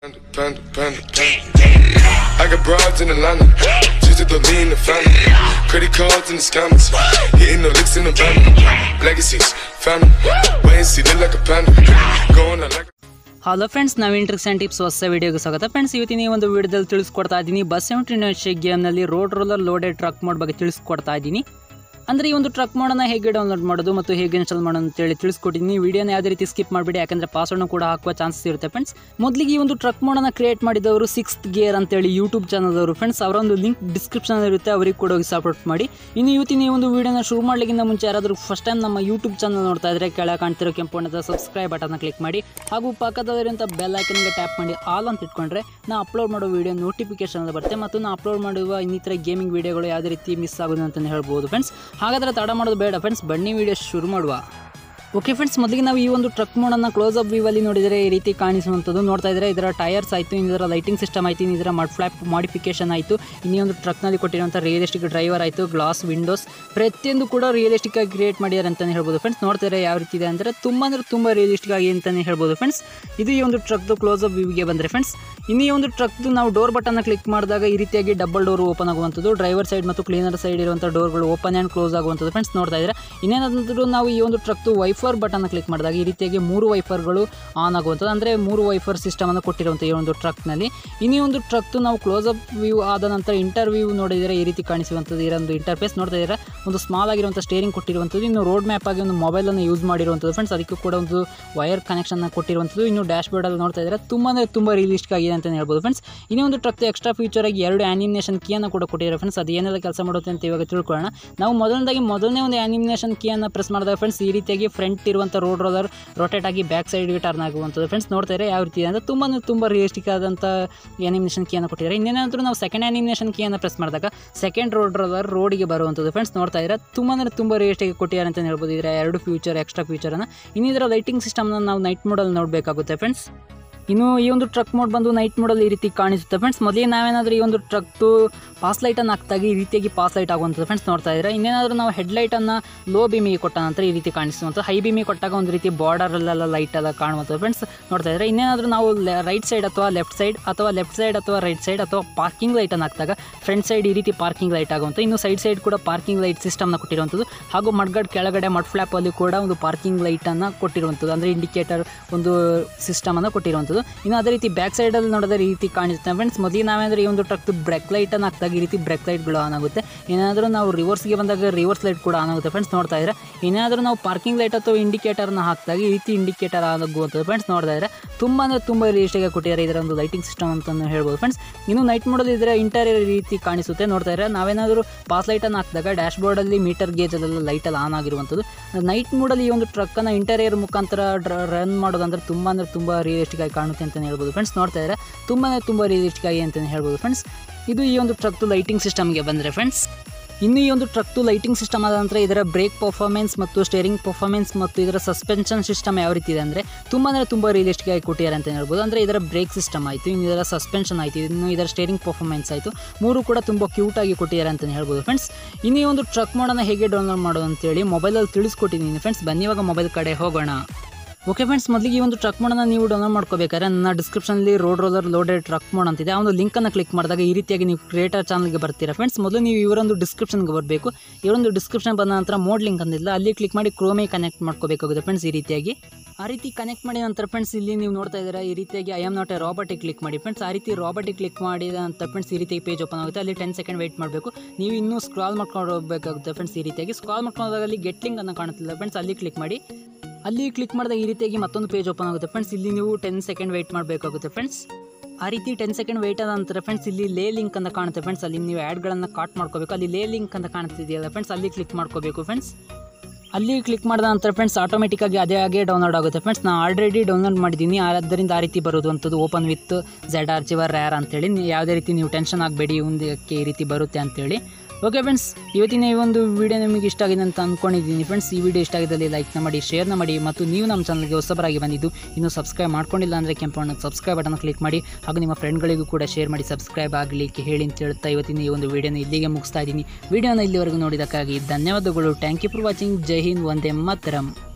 Panda, panda, panda, panda. I got broads in Atlanta, just to throw me in the family. Credit cards in the scammers, hitting the licks in the van. Legacies, family, wait and see, look like a panda. Going out like a hello friends ನಾವು ಇಂಟ್ರೆಕ್ಸ್ and tips ಹೊಸ ವಿಡಿಯೋಗೆ ಸ್ವಾಗತ friends ಇವತ್ತಿನ ಈ ಒಂದು ವಿಡಿಯೋದಲ್ಲಿ ತಿಳಿಸ್ಕೊಡ್ತಾ ಇದ್ದೀನಿ ಬಸ್ ಸೆವೆಂಟಿ ಗೇಮ್ನಲ್ಲಿ road roller loaded truck mod ಬಗ್ಗೆ ತಿಳಿಸ್ಕೊಡ್ತಾ ಇದ್ದೀನಿ ಅಂದರೆ ಈ ಒಂದು ಟ್ರಕ್ ಮೋಡನ್ನು ಹೇಗೆ ಡೌನ್ಲೋಡ್ ಮಾಡೋದು ಮತ್ತು ಹೇಗೆ ಇನ್ಸ್ಟಾಲ್ ಮಾಡೋದು ಅಂತೇಳಿ ತಿಳಿಸ್ಕೊಟ್ಟಿದ್ದೀನಿ ವಿಡಿಯೋನ ಯಾವುದೇ ರೀತಿ ಸ್ಕಿಪ್ ಮಾಡಿಬಿಡಿ ಯಾಕಂದರೆ ಪಾಸ್ವರ್ಡ್ನು ಕೂಡ ಹಾಕುವ ಚಾನ್ಸಸ್ ಇರುತ್ತೆ ಫ್ರೆಂಡ್ಸ್ ಮೊದಲಿಗೆ ಈ ಒಂದು ಟ್ರಕ್ ಮೋಡನ್ನು ಕ್ರಿಯೇಟ್ ಮಾಡಿದವರು ಸಿಕ್ಸ್ತ್ ಗೇರ್ ಅಂತೇಳಿ ಯೂಟ್ಯೂಬ್ ಚಾನಲ್ದವರು ಫ್ರೆಂಡ್ಸ್ ಅವರ ಒಂದು ಲಿಂಕ್ ಡಿಸ್ಕ್ರಿಪ್ಷನ್ ಇರುತ್ತೆ ಅವರಿಗೆ ಕೂಡ ಹೋಗಿ ಸಪೋರ್ಟ್ ಮಾಡಿ ಇನ್ನು ಇವತ್ತಿನ ಈ ಒಂದು ವಿಡಿಯೋನ ಶುರು ಮಾಡಲಿಕ್ಕಿಂತ ಮುಂಚೆ ಯಾರಾದರೂ ಫಸ್ಟ್ ಟೈಮ್ ನಮ್ಮ ಯೂಟ್ಯೂಬ್ ಚಾನಲ್ ನೋಡ್ತಾ ಇದ್ದರೆ ಕೆಳಗೆ ಕಾಣ್ತಿರೋ ಕೆಂಪು ಬಣ್ಣದ ಸಬ್ಸ್ಕ್ರೈಬ್ ಬಟನ್ನ ಕ್ಲಿಕ್ ಮಾಡಿ ಹಾಗೂ ಪಕ್ಕದಲ್ಲಿರುವಂಥ ಬೆಲ್ ಐಕನ್ಗೆ ಟ್ಯಾಪ್ ಮಾಡಿ ಆಲ್ ಅಂತ ಇಟ್ಕೊಂಡ್ರೆ ನಾ ಅಪ್ಲೋಡ್ ಮಾಡೋ ವಿಡಿಯೋ ನೋಟಿಫಿಕೇಶನ್ ಬರುತ್ತೆ ಮತ್ತು ನಾ ಅಪ್ಲೋಡ್ ಮಾಡುವ ಇನ್ನಿತರ ಗೇಮಿಂಗ್ ವಿಡಿಯೋಗಳು ಯಾವುದೇ ರೀತಿ ಮಿಸ್ ಆಗೋದು ಅಂತಲೇ ಹೇಳ್ಬೋದು ಫ್ರೆಂಡ್ಸ್ ಹಾಗಾದರೆ ತಡ ಮಾಡೋದು ಬೇಡ ಫ್ರೆಂಡ್ಸ್ ಬನ್ನಿ ವಿಡಿಯೋ ಶುರು ಮಾಡುವ ಓಕೆ ಫ್ರೆಂಡ್ಸ್ ಮೊದಲಿಗೆ ನಾವು ಈ ಒಂದು ಟ್ರಕ್ ಮೋಡನ್ನು ಕ್ಲೋಸ್ ಅಪ್ ವ್ಯೂವಲ್ಲಿ ನೋಡಿದರೆ ಈ ರೀತಿ ಕಾಣಿಸುವಂಥದ್ದು ನೋಡ್ತಾ ಇದ್ದರೆ ಇದರ ಟೈರ್ಸ್ ಆಯಿತು ಇದರ ಲೈಟಿಂಗ್ ಸಿಸ್ಟಮ್ ಆಯಿತು ಇದರ ಮಡ್ ಫ್ಲಾಪ್ ಮಾಡಿಫಿಕೇಶನ್ ಆಯಿತು ಇನ್ನೂ ಒಂದು ಟ್ರಕ್ನಲ್ಲಿ ಕೊಟ್ಟಿರುವಂಥ ರಿಯಲಿಸ್ಟಿಕ್ ಡ್ರೈವರ್ ಆಯಿತು ಗ್ಲಾಸ್ ವಿಂಡೋಸ್ ಪ್ರತಿಯೊಂದು ಕೂಡ ರಿಯಲಿಸ್ಟಿಕ್ ಆಗಿ ಕ್ರಿಯೇಟ್ ಮಾಡಿದ್ದಾರೆ ಅಂತಲೇ ಹೇಳ್ಬೋದು ಫ್ರೆಂಡ್ಸ್ ನೋಡ್ತಾ ಇದ್ದಾರೆ ಯಾವ ರೀತಿ ಇದೆ ಅಂದರೆ ತುಂಬ ಅಂದರೆ ತುಂಬ ರಿಯಲಿಸ್ಟಿಕ್ ಆಗಿ ಅಂತಲೇ ಹೇಳ್ಬೋದು ಫ್ರೆಂಡ್ಸ್ ಇದು ಈ ಒಂದು ಟ್ರಕ್ದು ಕ್ಲೋಸ್ ಅಪ್ ವ್ಯೂಗೆ ಬಂದರೆ ಫ್ರೆಂಡ್ಸ್ ಇನ್ನು ಈ ಒಂದು ಟ್ರಕ್ದು ನಾವು ಡೋರ್ ಬಟನ್ನ ಕ್ಲಿಕ್ ಮಾಡಿದಾಗ ಈ ರೀತಿಯಾಗಿ ಡಬಲ್ ಡೋರ್ ಓಪನ್ ಆಗುವಂಥದ್ದು ಡ್ರೈವರ್ ಸೈಡ್ ಮತ್ತು ಕ್ಲೀನರ್ ಸೈಡ್ ಇರುವಂಥ ಡೋರ್ಗಳು ಓಪನ್ ಆ್ಯಂಡ್ ಕ್ಲೋಸ್ ಆಗುವಂಥದ್ದು ಫ್ರೆಂಡ್ಸ್ ನೋಡ್ತಾ ಇದ್ದಾರೆ ಇನ್ನೇನಾದರೂ ನಾವು ಈ ಒಂದು ಟ್ರಕ್ದು ವೈಫರ್ ಬಟನ್ನ ಕ್ಲಿಕ್ ಮಾಡಿದಾಗ ಈ ರೀತಿಯಾಗಿ ಮೂರು ವೈಫರ್ಗಳು ಆನ್ ಆಗುವಂಥದ್ದು ಅಂದರೆ ಮೂರು ವೈಫರ್ ಸಿಸ್ಟಮನ್ನು ಕೊಟ್ಟಿರುವಂಥ ಈ ಒಂದು ಟ್ರಕ್ನಲ್ಲಿ ಇನ್ನು ಈ ಒಂದು ಟ್ರಕ್ದು ನಾವು ಕ್ಲೋಸ್ ಅಪ್ ವ್ಯೂ ಆದ ನಂತರ ಇಂಟರ್ವ್ಯೂ ನೋಡಿದರೆ ಈ ರೀತಿ ಕಾಣಿಸುವಂಥದ್ದು ಇದೊಂದು ಇಂಟರ್ಫೇಸ್ ನೋಡ್ತಾ ಇದ್ದಾರೆ ಒಂದು ಸ್ಮಾಲ್ ಆಗಿರುವಂಥ ಸ್ಟೇರಿಂಗ್ ಕೊಟ್ಟಿರುವಂಥದ್ದು ಇನ್ನು ರೋಡ್ ಮ್ಯಾಪ್ ಆಗಿ ಒಂದು ಮೊಬೈಲನ್ನು ಯೂಸ್ ಮಾಡಿರುವಂಥದ್ದು ಫ್ರೆಂಡ್ಸ್ ಅದಕ್ಕೂ ಕೂಡ ಒಂದು ವೈರ್ ಕನೆಕ್ಷನ್ ಕೊಟ್ಟಿರುವಂಥದ್ದು ಇನ್ನು ಡ್ಯಾಶ್ ಬೋರ್ಡಲ್ಲಿ ನೋಡ್ತಾ ಇದ್ದಾರೆ ತುಂಬ ಅಂದರೆ ತುಂಬ ರಿಯಲಿಸ್ಟಿಕ್ ಆಗಿದೆ ಅಂತಲೇ ಹೇಳ್ಬೋದು ಫ್ರೆಂಡ್ಸ್ ಇನ್ನೂ ಒಂದು ಟ್ರಕ್ ಎಕ್ಸ್ಟ್ರಾ ಫೀಚರ್ ಆಗಿ ಎರಡು ಆ್ಯನಿಮೇಷನ್ ಕೀಯನ್ನು ಕೂಡ ಕೊಟ್ಟಿದ್ದಾರೆ ಫ್ರೆಂಡ್ಸ್ ಅದು ಏನೆಲ್ಲ ಕೆಲಸ ಮಾಡುತ್ತೆ ಅಂತ ಇವಾಗ ತಿಳ್ಕೊಳ್ಳೋಣ ನಾವು ಮೊದಲನೇದಾಗಿ ಮೊದಲನೇ ಒಂದು ಆ್ಯನಿಮೇಷನ್ ಕೀಯನ್ನು ಪ್ರೆಸ್ ಮಾಡಿದಾಗ ಫ್ರೆಂಡ್ಸ್ ಈ ರೀತಿಯಾಗಿ ಫ್ರಂಟ್ ಇರುವಂಥ ರೋಡ್ ರೋಲರ್ ರೊಟೇಟ್ ಆಗಿ ಬ್ಯಾಕ್ ಸೈಡ್ಗೆ ಟರ್ನ್ ಆಗುವಂಥದ್ದು ಫ್ರೆಂಡ್ಸ್ ನೋಡ್ತಾ ಇದ್ದಾರೆ ಯಾವ ರೀತಿ ಇದೆ ಅಂದರೆ ತುಂಬ ಅಂದರೆ ತುಂಬ ರಿಯಲಿಸ್ಟಿಕ್ ಆದಂಥ ಆ್ಯನಿಮೇಷನ್ ಕೀಯನ್ನು ಕೊಟ್ಟಿದ್ದಾರೆ ಇನ್ನೇನಾದರೂ ನಾವು ಸೆಕೆಂಡ್ ಆ್ಯನಿಮೇಷನ್ ಕೀಯನ್ನು ಪ್ರೆಸ್ ಮಾಡಿದಾಗ ಸೆಕೆಂಡ್ ರೋಡ್ ರೋಲರ್ ರೋಡಿಗೆ ಬರುವಂಥದ್ದು ಫ್ರೆಂಡ್ಸ್ ನೋಡ್ತಾ ಇದ್ದಾರೆ ತುಂಬ ಅಂದರೆ ತುಂಬ ರಿಯಲಿಸ್ಟಿಕ್ ಕೊಟ್ಟಿದ್ದಾರೆ ಅಂತ ಹೇಳ್ಬೋದು ಇದರ ಎರಡು ಫ್ಯೂಚರ್ ಎಕ್ಸ್ಟ್ರಾ ಫ್ಯೂಚರನ್ನು ಇನ್ನು ಇದರ ಲೈಟಿಂಗ್ ಸಿಸ್ಟಮ್ನ ನಾವು ನೈಟ್ ಮೋಡಲ್ಲಿ ನೋಡಬೇಕಾಗುತ್ತೆ ಫ್ರೆಂಡ್ಸ್ ಇನ್ನು ಈ ಒಂದು ಟ್ರಕ್ ಮೋಡ್ ಬಂದು ನೈಟ್ ಮೋಡಲ್ಲಿ ಈ ರೀತಿ ಕಾಣಿಸುತ್ತೆ ಫ್ರೆಂಡ್ಸ್ ಮೊದಲಿಗೆ ನಾವೇನಾದರೂ ಈ ಒಂದು ಟ್ರಕ್ದು ಪಾಸ್ ಲೈಟನ್ನು ಹಾಕ್ದಾಗ ಈ ರೀತಿಯಾಗಿ ಪಾಸ್ ಲೈಟ್ ಆಗುವಂಥದ್ದು ಫ್ರೆಂಡ್ಸ್ ನೋಡ್ತಾ ಇದ್ದಾರೆ ಇನ್ನೇನಾದರೂ ನಾವು ಹೆಡ್ಲೈಟನ್ನು ಲೋ ಬೀಮಿಗೆ ಕೊಟ್ಟ ನಂತರ ಈ ರೀತಿ ಕಾಣಿಸುವಂಥದ್ದು ಹೈ ಬೀಮಿಗೆ ಕೊಟ್ಟಾಗ ಒಂದು ರೀತಿ ಬಾರ್ಡರಲ್ಲೆಲ್ಲ ಲೈಟ್ ಎಲ್ಲ ಕಾಣುವಂಥದ್ದು ಫ್ರೆಂಡ್ಸ್ ನೋಡ್ತಾ ಇದ್ದಾರೆ ಇನ್ನೇನಾದರೂ ನಾವು ರೈಟ್ ಸೈಡ್ ಅಥವಾ ಲೆಫ್ಟ್ ಸೈಡ್ ಅಥವಾ ಲೆಫ್ಟ್ ಸೈಡ್ ಅಥವಾ ರೈಟ್ ಸೈಡ್ ಅಥವಾ ಪಾರ್ಕಿಂಗ್ ಲೈಟನ್ನು ಹಾಕಿದಾಗ ಫ್ರಂಟ್ ಸೈಡ್ ಈ ರೀತಿ ಪಾರ್ಕಿಂಗ್ ಲೈಟ್ ಆಗುವಂಥ ಇನ್ನು ಸೈಡ್ ಸೈಡ್ ಕೂಡ ಪಾರ್ಕಿಂಗ್ ಲೈಟ್ ಸಿಸ್ಟಮ್ನ ಕೊಟ್ಟಿರುವಂಥದ್ದು ಹಾಗೂ ಮಡ್ಗಡ್ ಕೆಳಗಡೆ ಮಡ್ ಫ್ಲ್ಯಾಪಲ್ಲಿ ಕೂಡ ಒಂದು ಪಾರ್ಕಿಂಗ್ ಲೈಟನ್ನು ಕೊಟ್ಟಿರುವಂಥದ್ದು ಅಂದರೆ ಇಂಡಿಕೇಟರ್ ಒಂದು ಸಿಸ್ಟಮನ್ನು ಕೊಟ್ಟಿರುವಂಥದ್ದು ಇನ್ನು ಅದೇ ರೀತಿ ಬ್ಯಾಕ್ ಸೈಡಲ್ಲಿ ನೋಡಿದ್ರೆ ಈ ರೀತಿ ಕಾಣಿಸುತ್ತೆ ಫ್ರೆಂಡ್ಸ್ ಮೊದಲಿಗೆ ನಾವೇಂದರೆ ಈ ಒಂದು ಟ್ರಕ್ ಬ್ರೇಕ್ ಲೈಟನ್ನು ಹಾಕಿದಾಗ ಈ ರೀತಿ ಬ್ರೇಕ್ ಲೈಟ್ಗಳು ಆನ್ ಆಗುತ್ತೆ ಏನಾದರೂ ನಾವು ರಿವರ್ಸ್ಗೆ ಬಂದಾಗ ರಿವರ್ಸ್ ಲೈಟ್ ಕೂಡ ಆನ್ ಆಗುತ್ತೆ ಫ್ರೆಂಡ್ಸ್ ನೋಡ್ತಾ ಇದ್ದಾರೆ ಏನಾದರೂ ನಾವು ಪಾರ್ಕಿಂಗ್ ಲೈಟ್ ಅಥವಾ ಇಂಡಿಕೇಟರ್ನ ಹಾಕಿದಾಗ ಈ ರೀತಿ ಇಂಡಿಕೇಟರ್ ಆನ್ ಆಗುವಂಥದ್ದು ಫ್ರೆಂಡ್ಸ್ ನೋಡ್ತಾ ಇದ್ದಾರೆ ತುಂಬ ಅಂದರೆ ತುಂಬ ರಿಯಲಿಸ್ಟಿಕ್ ಕೊಟ್ಟಿದ್ದಾರೆ ಇದರ ಒಂದು ಲೈಟಿಂಗ್ ಸಿಸ್ಟಮ್ ಅಂತ ಹೇಳ್ಬೋದು ಫ್ರೆಂಡ್ಸ್ ಇನ್ನು ನೈಟ್ ಮೋಡಲ್ಲಿ ಇದ್ರೆ ಇಂಟೀರಿಯರ್ ರೀತಿ ಕಾಣಿಸುತ್ತೆ ನೋಡ್ತಾ ಇದ್ದಾರೆ ನಾವೇನಾದರೂ ಪಾಸ್ ಲೈಟನ್ನು ಹಾಕಿದಾಗ ಡ್ಯಾಶ್ ಬೋರ್ಡಲ್ಲಿ ಮೀಟರ್ ಗೇಜಲ್ಲೆಲ್ಲ ಲೈಟಲ್ಲಿ ಆನ್ ಆಗಿರುವಂಥದ್ದು ನೈಟ್ ಮೋಡಲ್ಲಿ ಈ ಒಂದು ಟ್ರಕ್ಕನ್ನು ಇಂಟೀರಿಯರ್ ಮುಖಾಂತರ ರನ್ ಮಾಡೋದಂದ್ರೆ ತುಂಬ ಅಂದರೆ ತುಂಬ ರಿಯಲಿಸ್ಟಿಕ್ ಆಗಿ ಕಾಣುತ್ತೆ ಅಂತಲೇ ಹೇಳ್ಬೋದು ಫ್ರೆಂಡ್ಸ್ ನೋಡ್ತಾ ಇದ್ದಾರೆ ತುಂಬಾ ತುಂಬ ರಿಯಲಿಸ್ಟಿಕ್ ಆಗಿ ಅಂತಲೇ ಹೇಳ್ಬೋದು ಫ್ರೆಂಡ್ಸ್ ಇದು ಈ ಒಂದು ಟ್ರಕ್ದು ಲೈಟಿಂಗ್ ಸಿಸ್ಟಮ್ಗೆ ಬಂದರೆ ಫ್ರೆಂಡ್ಸ್ ಇನ್ನು ಈ ಒಂದು ಟ್ರಕ್ದು ಲೈಟಿಂಗ್ ಸಿಸ್ಟಮ್ ಆದ ನಂತರ ಇದರ ಬ್ರೇಕ್ ಪರ್ಫಾರ್ಮೆನ್ಸ್ ಮತ್ತು ಸ್ಟೇರಿಂಗ್ ಪರ್ಫಾರ್ಮೆನ್ಸ್ ಮತ್ತು ಇದರ ಸಸ್ಪೆನ್ಷನ್ ಸಿಸ್ಟಮ್ ಯಾವ ರೀತಿ ಇದೆ ಅಂದರೆ ತುಂಬ ಅಂದರೆ ತುಂಬ ರಿಯಲಿಸ್ಟಿಕ್ ಆಗಿ ಕೊಟ್ಟಿದ್ದಾರೆ ಅಂತ ಹೇಳ್ಬೋದು ಅಂದರೆ ಇದರ ಬ್ರೇಕ್ ಸಿಸ್ಟಮ್ ಆಯಿತು ಇನ್ನು ಇದರ ಸಸ್ಪೆನ್ಷನ್ ಆಯಿತು ಇನ್ನು ಇದರ ಸ್ಟೇರಿಂಗ್ ಪರ್ಫಾರ್ಮೆನ್ಸ್ ಆಯಿತು ಮೂರು ಕೂಡ ತುಂಬ ಕ್ಯೂಟಾಗಿ ಕೊಟ್ಟಿದ್ದಾರೆ ಅಂತಲೇ ಹೇಳ್ಬೋದು ಫ್ರೆಂಡ್ಸ್ ಇನ್ನು ಈ ಒಂದು ಟ್ರಕ್ ಮೋಡನ್ನು ಹೇಗೆ ಡೌನ್ಲೋಡ್ ಮಾಡೋದು ಅಂತೇಳಿ ಮೊಬೈಲಲ್ಲಿ ತಿಳಿಸ್ಕೊಟ್ಟಿದ್ದೀನಿ ಫ್ರೆಂಡ್ಸ್ ಬನ್ನಿ ಇವಾಗ ಮೊಬೈಲ್ ಕಡೆ ಹೋಗೋಣ ಓಕೆ ಫ್ರೆಂಡ್ಸ್ ಮೊದಲಿಗೆ ಈ ಒಂದು ಟ್ರಕ್ ಮೋಡನ್ನು ನೀವು ಡೌನ್ಲೋಡ್ ಮಾಡ್ಕೋಬೇಕಾದ್ರೆ ನನ್ನ ಡಿಸ್ಕ್ರಿಪ್ಷನಲ್ಲಿ road roller loaded truck mod ಅಂತಿದೆ ಆ ಒಂದು ಲಿಂಕನ್ನು ಕ್ಲಿಕ್ ಮಾಡಿದಾಗ ಈ ರೀತಿಯಾಗಿ ನೀವು ಕ್ರಿಯೇಟರ್ ಚಾನಲ್ಗೆ ಬರ್ತೀರಾ ಫ್ರೆಂಡ್ಸ್ ಮೊದಲು ನೀವು ಇವರೊಂದು ಡಿಸ್ಕ್ರಿಪ್ಷನ್ಗೆ ಬರಬೇಕು ಇವರೊಂದು ಡಿಸ್ಕ್ರಿಪ್ಷನ್ ಬಂದ ನಂತರ ಮೋಡ್ ಲಿಂಕ್ ಅಂದಿಲ್ಲ ಅಲ್ಲಿ ಕ್ಲಿಕ್ ಮಾಡಿ ಕ್ರೋಮೇ ಕನೆಕ್ಟ್ ಮಾಡ್ಕೋಬೇಕಾಗುತ್ತೆ ಫ್ರೆಂಡ್ಸ್ ಈ ರೀತಿಯಾಗಿ ಆ ರೀತಿ ಕನೆಕ್ಟ್ ಮಾಡಿದ ನಂತರ ಫ್ರೆಂಡ್ಸ್ ಇಲ್ಲಿ ನೀವು ನೋಡ್ತಾ ಇದ್ದೀರಾ ಈ ರೀತಿಯಾಗಿ ಐ ಆಮ್ ನಾಟ್ ಎ ರಾಬರ್ಟಿಗೆ ಕ್ಲಿಕ್ ಮಾಡಿ ಫ್ರೆಂಡ್ಸ್ ಆ ರೀತಿ ರಾಬರ್ಟಿಗೆ ಕ್ಲಿಕ್ ಮಾಡಿದ ನಂತರ ಫ್ರೆಂಡ್ಸ್ ಈ ರೀತಿಯಾಗಿ ಪೇಜ್ ಓಪನ್ ಆಗುತ್ತೆ ಅಲ್ಲಿ ಟೆನ್ ಸೆಕೆಂಡ್ ವೆಯ್ಟ್ ಮಾಡಬೇಕು ನೀವು ಇನ್ನೂ ಸ್ಕ್ರಾಲ್ ಮಾಡ್ಕೊಂಡು ಹೋಗಬೇಕಾಗುತ್ತೆ ಫ್ರೆಂಡ್ಸ್ ಈ ರೀತಿಯಾಗಿ ಸ್ಕ್ರಾಲ್ ಮಾಡ್ಕೊಂಡು ಹೋದಾಗ ಅಲ್ಲಿ ಗೆಟ್ ಲಿಂಕ್ ಅನ್ನು ಕಾಣುತ್ತಿಲ್ಲ ಫ್ರೆಂಡ್ಸ್ ಅಲ್ಲಿ ಕ್ಲಿಕ್ ಮಾಡಿ ಅಲ್ಲಿ ಕ್ಲಿಕ್ ಮಾಡಿದಾಗ ಈ ರೀತಿಯಾಗಿ ಮತ್ತೊಂದು ಪೇಜ್ ಓಪನ್ ಆಗುತ್ತೆ ಫ್ರೆಂಡ್ಸ್ ಇಲ್ಲಿ ನೀವು ಟೆನ್ ಸೆಕೆಂಡ್ ವೆಯ್ಟ್ ಮಾಡಬೇಕಾಗುತ್ತೆ ಫ್ರೆಂಡ್ಸ್ ಆ ರೀತಿ ಟೆನ್ ಸೆಕೆಂಡ್ ವೆಯ್ಟ್ ಆದ ನಂತರ ಫ್ರೆಂಡ್ಸ್ ಇಲ್ಲಿ ಲೇ ಲಿಂಕ್ ಅಂತ ಕಾಣುತ್ತೆ ಫ್ರೆಂಡ್ಸ್ ಅಲ್ಲಿ ನೀವು ಆ್ಯಡ್ಗಳನ್ನು ಕಾಟ್ ಮಾಡ್ಕೋಬೇಕು ಅಲ್ಲಿ ಲೇ ಲಿಂಕ್ ಅಂತ ಕಾಣ್ತಿದೆಯಲ್ಲ ಫ್ರೆಂಡ್ಸ್ ಅಲ್ಲಿ ಕ್ಲಿಕ್ ಮಾಡ್ಕೋಬೇಕು ಫ್ರೆಂಡ್ಸ್ ಅಲ್ಲಿ ಕ್ಲಿಕ್ ಮಾಡಿದ ನಂತರ ಫ್ರೆಂಡ್ಸ್ ಆಟೋಮೆಟಿಕ್ಕಾಗಿ ಅದೇ ಹಾಗೆ ಡೌನ್ಲೋಡ್ ಆಗುತ್ತೆ ಫ್ರೆಂಡ್ಸ್ ನಾನು ಆಲ್ರೆಡಿ ಡೌನ್ಲೋಡ್ ಮಾಡಿದ್ದೀನಿ ಆದ್ದರಿಂದ ಆ ರೀತಿ ಬರುವಂಥದ್ದು open with Z archiver RAR ಅಂತೇಳಿ ನೀವು ಯಾವುದೇ ರೀತಿ ನೀವು ಟೆನ್ಷನ್ ಆಗಬೇಡಿ ಮುಂದಕ್ಕೆ ಈ ರೀತಿ ಬರುತ್ತೆ ಅಂತೇಳಿ ಓಕೆ ಫ್ರೆಂಡ್ಸ್ ಇವತ್ತಿನ ಈ ಒಂದು ವಿಡಿಯೋ ನಿಮಗೆ ಇಷ್ಟ ಆಗಿದೆ ಅಂತ ಅಂದ್ಕೊಂಡಿದ್ದೀನಿ ಫ್ರೆಂಡ್ಸ್ ಈ ವಿಡಿಯೋ ಇಷ್ಟ ಆಗಿದ್ದಲ್ಲಿ ಲೈಕ್ನ ಮಾಡಿ ಶೇರ್ನ ಮಾಡಿ ಮತ್ತು ನೀವು ನಮ್ಮ ಚಾನಲ್ಗೆ ಹೊಸಬರಾಗಿ ಬಂದಿದ್ದು ಇನ್ನೂ ಸಬ್ಸ್ಕ್ರೈಬ್ ಮಾಡ್ಕೊಂಡಿಲ್ಲ ಅಂದರೆ ಕೆಂಪು ಸಬ್ಸ್ಕ್ರೈಬ್ ಬಟನ್ ಕ್ಲಿಕ್ ಮಾಡಿ ಹಾಗೂ ನಿಮ್ಮ ಫ್ರೆಂಡ್ಗಳಿಗೂ ಕೂಡ ಶೇರ್ ಮಾಡಿ ಸಬ್ಸ್ಕ್ರೈಬ್ ಆಗಲಿಕ್ಕೆ ಹೇಳಿ ಅಂತ ಹೇಳ್ತಾ ಇವತ್ತಿನ ಈ ಒಂದು ವಿಡಿಯೋನ ಇಲ್ಲಿಗೆ ಮುಗಿಸ್ತಾ ಇದ್ದೀನಿ ವಿಡಿಯೋನ ಇಲ್ಲಿವರೆಗೂ ನೋಡಿದ್ದಕ್ಕಾಗಿ ಧನ್ಯವಾದಗಳು thank you for watching Jai Hind ಒಂದೇ ಮಾತರಂ